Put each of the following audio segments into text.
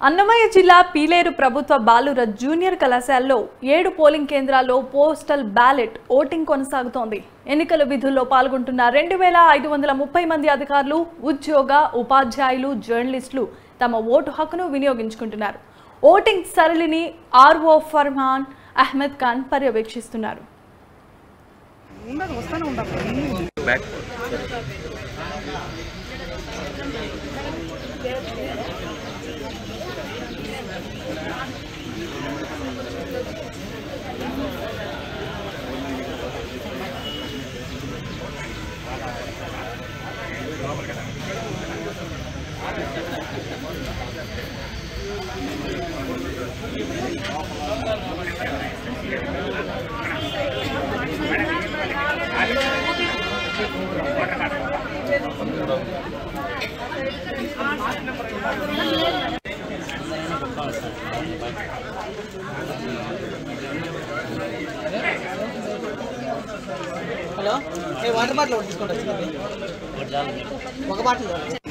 అన్నమయ్య జిల్లా పీలేరు ప్రభుత్వ బాలుర జూనియర్ కళాశాలలో ఏడు పోలింగ్ కేంద్రాల్లో పోస్టల్ బ్యాలెట్ ఓటింగ్ కొనసాగుతోంది ఎన్నికల విధుల్లో పాల్గొంటున్న రెండు వేల ఐదు వందల ముప్పై మంది అధికారులు ఉద్యోగ ఉపాధ్యాయులు జర్నలిస్టులు తమ ఓటు హక్కును వినియోగించుకుంటున్నారు ఓటింగ్ సరళిని ఆర్ఓ ఫర్మాన్ అహ్మద్ ఖాన్ పర్యవేక్షిస్తున్నారు ఉండదు వస్తానే ఉండదు back hello a water bottle ఒకటి తీసుకోండి చిన్నది ఒక బాటిల్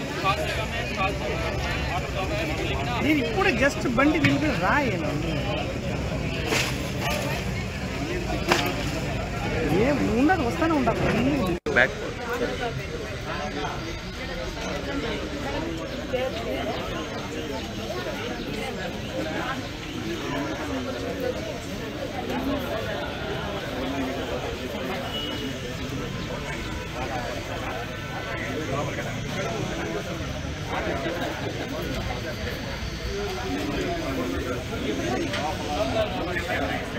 నేను ఇప్పుడే జస్ట్ బండి నిలిపి రాయను ఏం ఉండదు వస్తానే ఉండదు బ్యాక్ ఆ